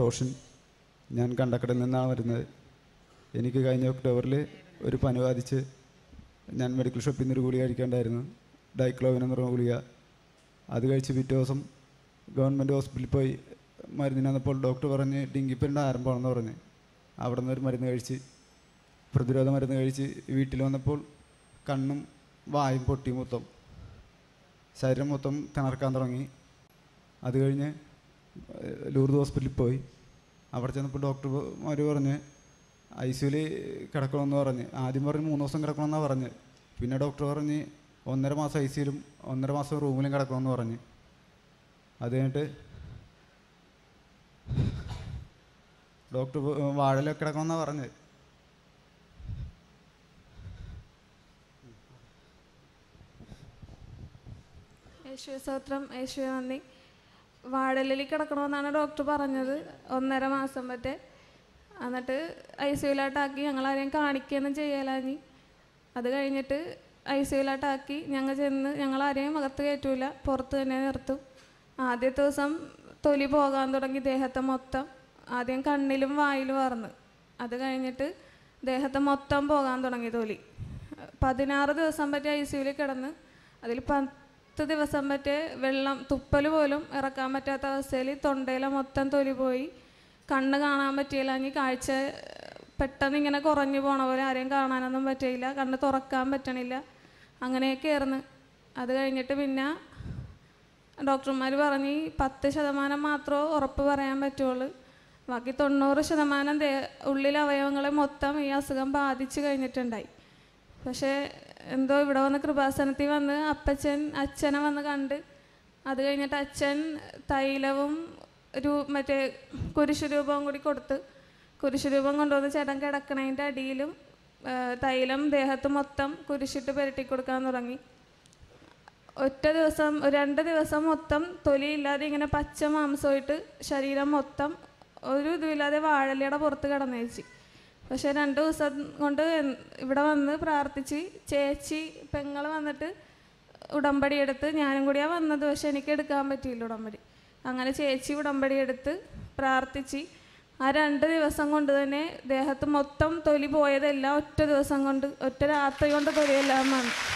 റോഷൻ ഞാൻ കണ്ടക്കടയിൽ നിന്നാണ് വരുന്നത് എനിക്ക് കഴിഞ്ഞ ഒക്ടോബറിൽ ഒരു പനി ബാധിച്ച് ഞാൻ മെഡിക്കൽ ഷോപ്പിൽ നിന്ന് ഒരു ഗുളിക കഴിക്കേണ്ടായിരുന്നു ഡൈക്ലോവിൻ എന്ന് പറഞ്ഞ ഗുളിക അത് കഴിച്ച് പിറ്റേ ദിവസം ഗവൺമെൻറ് ഹോസ്പിറ്റലിൽ പോയി മരുന്നിന് വന്നപ്പോൾ ഡോക്ടർ പറഞ്ഞ് ഡെങ്കിപ്പനിയുടെ ആരംഭമാണെന്ന് പറഞ്ഞ് അവിടെ നിന്ന് ഒരു മരുന്ന് കഴിച്ച് പ്രതിരോധ മരുന്ന് കഴിച്ച് വീട്ടിൽ വന്നപ്പോൾ കണ്ണും വായും പൊട്ടി മൊത്തം ശരീരം മൊത്തം തിണർക്കാൻ തുടങ്ങി അത് കഴിഞ്ഞ് ഏഹ്, ലൂർദ് ഹോസ്പിറ്റലിൽ പോയി അവിടെ ചെന്നപ്പോൾ ഡോക്ടർമാർ പറഞ്ഞ് ഐ സിയുൽ കിടക്കണമെന്ന് പറഞ്ഞ് ആദ്യം പറഞ്ഞ് മൂന്ന് ദിവസം കിടക്കണമെന്നാണ് പറഞ്ഞ് പിന്നെ ഡോക്ടർ പറഞ്ഞ് ഒന്നര മാസം ഐ സിയിലും ഒന്നര മാസം റൂമിലും കിടക്കണമെന്ന് പറഞ്ഞ് അത് കഴിഞ്ഞിട്ട് ഡോക്ടർ വാഴയിലൊക്കെ കിടക്കണമെന്നാണ് പറഞ്ഞത് യേശുവെ സ്തോത്രം യേശുവെ നന്ദി വാടലിൽ കിടക്കണമെന്നാണ് ഡോക്ടർ പറഞ്ഞത് ഒന്നര മാസം പറ്റേ എന്നിട്ട് ഐ സിയുലാട്ടാക്കി ഞങ്ങളാരെയും കാണിക്കുകയൊന്നും ചെയ്യലാഞ്ഞി അത് കഴിഞ്ഞിട്ട് ഐ സിയുലാട്ടാക്കി ഞങ്ങൾ ചെന്ന് ഞങ്ങളാരെയും അകത്ത് കയറ്റൂല പുറത്ത് തന്നെ നിർത്തും ആദ്യത്തെ ദിവസം തൊലി പോകാൻ തുടങ്ങി ദേഹത്തെ മൊത്തം ആദ്യം കണ്ണിലും വായിലും വറന്ന് അത് കഴിഞ്ഞിട്ട് ദേഹത്തെ മൊത്തം പോകാൻ തുടങ്ങി തൊലി പതിനാറ് ദിവസം പറ്റി ഐ സിയുവിൽ കിടന്ന് അതിൽ പത്ത് ദിവസം പറ്റേ വെള്ളം തുപ്പൽ പോലും ഇറക്കാൻ പറ്റാത്ത അവസ്ഥയിൽ തൊണ്ടയിലെ മൊത്തം തൊലി പോയി കണ്ണ് കാണാൻ പറ്റിയില്ല ഇനി കാഴ്ച പെട്ടെന്ന് ഇങ്ങനെ കുറഞ്ഞു പോണ പോലെ ആരെയും കാണാനൊന്നും പറ്റിയില്ല കണ്ണ് തുറക്കാൻ പറ്റണില്ല അങ്ങനെയൊക്കെ ആയിരുന്നു അത് കഴിഞ്ഞിട്ട് പിന്നെ ഡോക്ടർമാർ പറഞ്ഞ് ഈ പത്ത് ശതമാനം മാത്രമേ ഉറപ്പ് പറയാൻ പറ്റുള്ളൂ ബാക്കി തൊണ്ണൂറ് ശതമാനം ദേ ഉള്ളിലെ അവയവങ്ങളെ മൊത്തം ഈ അസുഖം ബാധിച്ചു കഴിഞ്ഞിട്ടുണ്ടായി പക്ഷേ എന്തോ ഇവിടെ വന്ന് കൃപാസനത്തിൽ വന്ന് അപ്പച്ചൻ അച്ഛനെ വന്ന് കണ്ട് അത് കഴിഞ്ഞിട്ട് അച്ഛൻ തൈലവും രൂ മറ്റേ കുരിശു രൂപവും കൂടി കൊടുത്ത് കുരിശു രൂപം കൊണ്ടുവന്ന് ചേട്ടൻ കിടക്കണതിൻ്റെ അടിയിലും ആ, തൈലം ദേഹത്ത് മൊത്തം കുരിശിട്ട് പുരട്ടി കൊടുക്കാൻ തുടങ്ങി ഒറ്റ ദിവസം ഒരു രണ്ട് ദിവസം മൊത്തം തൊലിയില്ലാതെ ഇങ്ങനെ പച്ച മാംസമായിട്ട് ശരീരം മൊത്തം ഒരു ഇതുമില്ലാതെ വാഴലയുടെ പുറത്ത് കിടന്നേച്ചി പക്ഷെ രണ്ട് ദിവസം കൊണ്ട് എൻ- ഇവിടെ വന്ന് പ്രാർത്ഥിച്ച് ചേച്ചി പെങ്ങൾ വന്നിട്ട് ഉടമ്പടി എടുത്ത് ഞാനും കൂടിയാണ് വന്നത് പക്ഷെ എനിക്ക് എടുക്കാൻ പറ്റിയില്ല ഉടമ്പടി അങ്ങനെ ചേച്ചി ഉടമ്പടി എടുത്ത് പ്രാർത്ഥിച്ച് ആ രണ്ട് ദിവസം കൊണ്ട് തന്നെ ദേഹത്ത് മൊത്തം തൊലി പോയതെല്ലാം ഒറ്റ ദിവസം കൊണ്ട് ഒറ്റ രാത്രി കൊണ്ട് തൊലിയെല്ലാം വന്നു